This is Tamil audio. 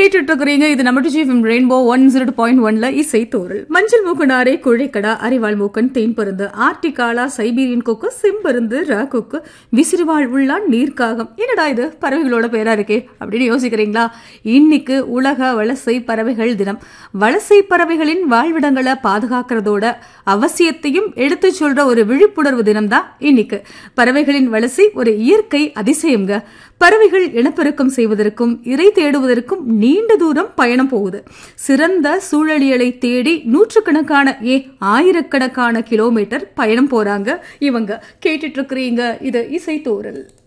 கேட்டுட்டு இருக்கிறீங்க இது நம்ம டிஜிஎஃப்எம் ரெயின்போ ஒன் ஜீரோ பாயிண்ட் ஒன்ல இசை தோரல் மஞ்சள் மூக்கனாரே குழைக்கடா அரிவாள் மூக்கன் தேன் பருந்து ஆர்டிகாலா சைபீரியன் கொக்கு செம்பருந்து ராக்கொக்கு விசிறிவாள் உள்ளான் நீர்க்காகம் என்னடா இது பறவைகளோட பேரா இருக்கே அப்படின்னு யோசிக்கிறீங்களா இன்னைக்கு உலக வலசை பறவைகள் தினம் வலசை பறவைகளின் வாழ்விடங்களை பாதுகாக்கிறதோட அவசியத்தையும் எடுத்து சொல்ற ஒரு விழிப்புணர்வு தினம் தான் இன்னைக்கு பறவைகளின் வலசை ஒரு இயற்கை அதிசயம்ங்க பறவைகள் இனப்பெருக்கம் செய்வதற்கும் இறை தேடுவதற்கும் நீண்ட தூரம் பயணம் போகுது சிறந்த சூழலியலை தேடி நூற்றுக்கணக்கான ஏ ஆயிரக்கணக்கான கிலோமீட்டர் பயணம் போறாங்க இவங்க கேட்டுட்டு இருக்கிறீங்க இது இசை தோறல்